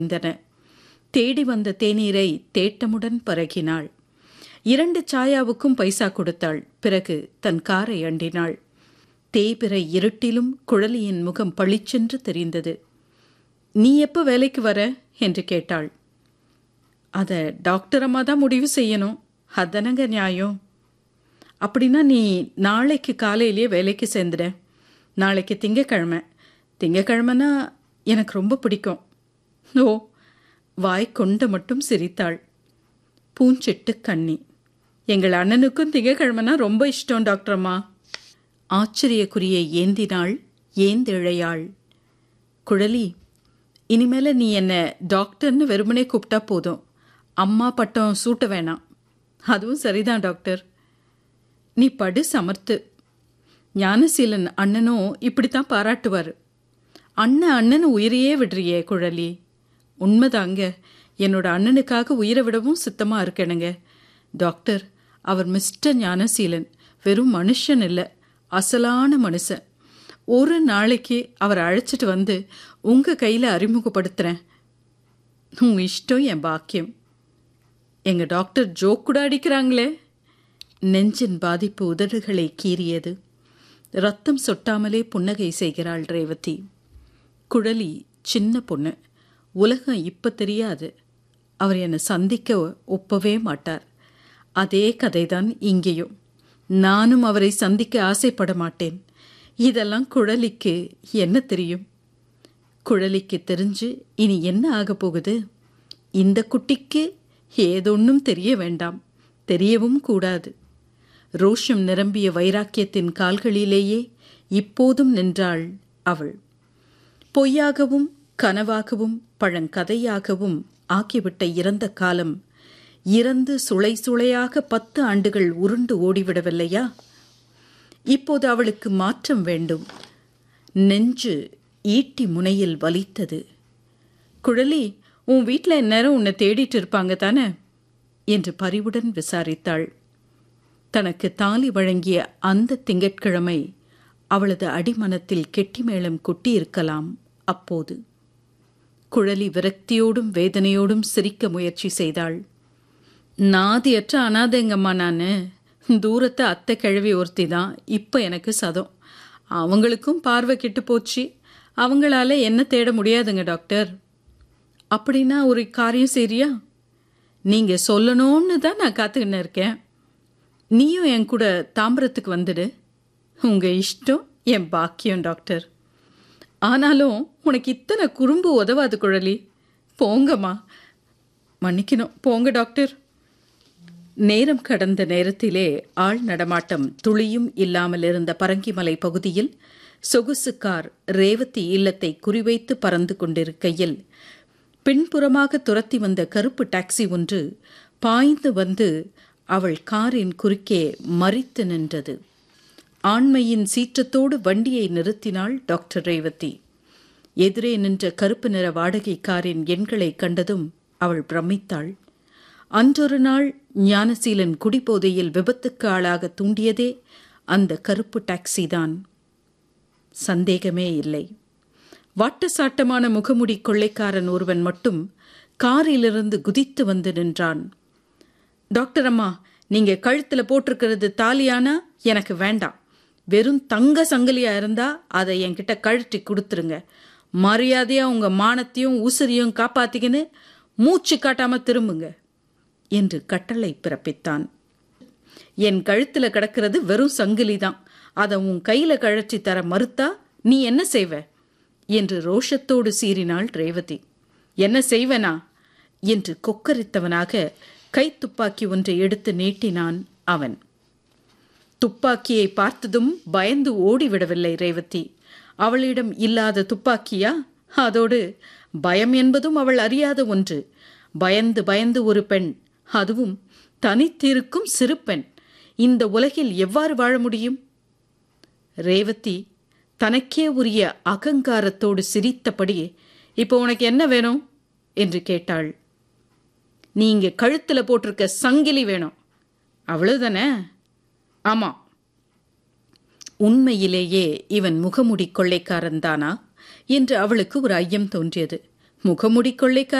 இருந்தன தேடி வந்த தேநீரை தேட்டமுடன் பருகினாள் இரண்டு சாயாவுக்கும் பைசா கொடுத்தாள் பிறகு தன் காரை அண்டினாள் தேய்பிறை இருட்டிலும் குழலியின் முகம் பளிச்சென்று தெரிந்தது நீ எப்போ வேலைக்கு வர என்று கேட்டாள் அதை டாக்டர் அம்மா தான் முடிவு செய்யணும் அதனங்க நியாயம் அப்படின்னா நீ நாளைக்கு காலையிலேயே வேலைக்கு சேர்ந்துட நாளைக்கு திங்கக்கிழமை திங்கக்கிழமைனா எனக்கு ரொம்ப பிடிக்கும் ஓ வாய் கொண்ட மட்டும் சிரித்தாள் பூஞ்சிட்டு கண்ணி எங்கள் அண்ணனுக்கும் திங்கக்கிழமைனா ரொம்ப இஷ்டம் டாக்டர் அம்மா ஆச்சரியக்குறியை ஏந்தினாள் ஏந்திழையாள் குழலி இனிமேல நீ என்ன டாக்டர்னு வெறுமனே கூப்பிட்டா போதும் அம்மா பட்டம் சூட்ட வேணாம் அதுவும் சரிதான் டாக்டர் நீ படு சமர்த்து ஞானசீலன் அண்ணனும் இப்படித்தான் பாராட்டுவார் அண்ணன் அண்ணன் உயிரையே விடுறியே குழலி உண்மைதாங்க என்னோட அண்ணனுக்காக உயிரை விடவும் சித்தமா இருக்கணுங்க டாக்டர் அவர் மிஸ்டர் ஞானசீலன் வெறும் மனுஷன் இல்லை அசலான மனுஷன் ஒரு நாளைக்கு அவர் அழைச்சிட்டு வந்து உங்க கையில அறிமுகப்படுத்துறேன் உங்க இஷ்டம் என் பாக்கியம் எங்க டாக்டர் ஜோக் கூட அடிக்கிறாங்களே நெஞ்சின் பாதிப்பு உதடுகளை கீறியது ரத்தம் சொட்டாமலே புன்னகை செய்கிறாள் ரேவதி குழலி சின்ன பொண்ணு உலகம் இப்ப தெரியாது அவர் என்னை சந்திக்க ஒப்பவே மாட்டார் அதே கதைதான் இங்கேயும் நானும் அவரை சந்திக்க ஆசைப்பட மாட்டேன் இதெல்லாம் குழலிக்கு என்ன தெரியும் குழலிக்கு தெரிஞ்சு இனி என்ன ஆக போகுது இந்த குட்டிக்கு ஏதொன்னும் தெரிய வேண்டாம் தெரியவும் கூடாது ரோஷம் நிரம்பிய வைராக்கியத்தின் கால்களிலேயே இப்போதும் நின்றாள் அவள் பொய்யாகவும் கனவாகவும் பழங்கதையாகவும் ஆக்கிவிட்ட இறந்த காலம் இறந்து சுளை சுளையாக பத்து ஆண்டுகள் உருண்டு ஓடிவிடவில்லையா இப்போது அவளுக்கு மாற்றம் வேண்டும் நெஞ்சு ஈட்டி முனையில் வலித்தது குழலி உன் வீட்டில் இந்நேரம் உன்னை தேடிட்டு இருப்பாங்க தானே என்று பரிவுடன் விசாரித்தாள் தனக்கு தாலி வழங்கிய அந்த திங்கட்கிழமை அவளது அடிமனத்தில் கெட்டிமேளம் கொட்டியிருக்கலாம் அப்போது குழலி விரக்தியோடும் வேதனையோடும் சிரிக்க முயற்சி செய்தாள் நாதியற்ற அனாதைங்கம்மா நான் தூரத்தை அத்தை கிழவி ஒருத்தி தான் இப்போ எனக்கு சதம் அவங்களுக்கும் பார்வை கெட்டு போச்சு அவங்களால என்ன தேட முடியாதுங்க டாக்டர் அப்படின்னா ஒரு காரியம் சரியா நீங்க சொல்லணும்னு தான் நான் காத்துக்கின்னு இருக்கேன் நீயும் என் கூட தாம்பரத்துக்கு வந்துடு உங்க இஷ்டம் என் பாக்கியம் டாக்டர் ஆனாலும் உனக்கு இத்தனை குறும்பு உதவாது குழலி போங்கம்மா மன்னிக்கணும் போங்க டாக்டர் நேரம் கடந்த நேரத்திலே ஆள் நடமாட்டம் துளியும் இல்லாமல் இருந்த பரங்கிமலை பகுதியில் சொகுசு கார் ரேவதி இல்லத்தை குறிவைத்து பறந்து கொண்டிருக்கையில் பின்புறமாக துரத்தி வந்த கருப்பு டாக்ஸி ஒன்று பாய்ந்து வந்து அவள் காரின் குறுக்கே மறித்து நின்றது ஆண்மையின் சீற்றத்தோடு வண்டியை நிறுத்தினாள் டாக்டர் ரேவதி எதிரே நின்ற கருப்பு நிற வாடகை காரின் எண்களை கண்டதும் அவள் பிரமித்தாள் அன்றொரு நாள் ஞானசீலன் குடிபோதையில் விபத்துக்கு ஆளாக தூண்டியதே அந்த கருப்பு டாக்ஸி தான் சந்தேகமே இல்லை வாட்டசாட்டமான முகமுடி கொள்ளைக்காரன் ஒருவன் மட்டும் காரிலிருந்து குதித்து வந்து நின்றான் டாக்டர் அம்மா நீங்க கழுத்துல போட்டிருக்கிறது தாலியானா எனக்கு வேண்டாம் வெறும் தங்க சங்கிலியா இருந்தா அதை என்கிட்ட கழட்டி கொடுத்துருங்க மரியாதையா உங்க மானத்தையும் உசிரியும் காப்பாத்திக்கின்னு மூச்சு காட்டாம திரும்புங்க என்று கட்டளை பிறப்பித்தான் என் கழுத்துல கிடக்கிறது வெறும் சங்கிலி தான் அதை உன் கையில கழற்றி தர மறுத்தா நீ என்ன செய்வ என்று ரோஷத்தோடு சீறினாள் ரேவதி என்ன செய்வனா என்று கொக்கரித்தவனாக கைத்துப்பாக்கி ஒன்றை எடுத்து நீட்டினான் அவன் துப்பாக்கியை பார்த்ததும் பயந்து ஓடிவிடவில்லை ரேவதி அவளிடம் இல்லாத துப்பாக்கியா அதோடு பயம் என்பதும் அவள் அறியாத ஒன்று பயந்து பயந்து ஒரு பெண் அதுவும் தனித்திருக்கும் சிறு பெண் இந்த உலகில் எவ்வாறு வாழ முடியும் ரேவதி தனக்கே உரிய அகங்காரத்தோடு சிரித்தபடி இப்போ உனக்கு என்ன வேணும் என்று கேட்டாள் நீங்க கழுத்துல போட்டிருக்க சங்கிலி வேணும் அவ்வளவுதானே ஆமா உண்மையிலேயே இவன் முகமுடி கொள்ளைக்காரன் தானா என்று அவளுக்கு ஒரு ஐயம் தோன்றியது முகமுடி கொள்ளைக்கார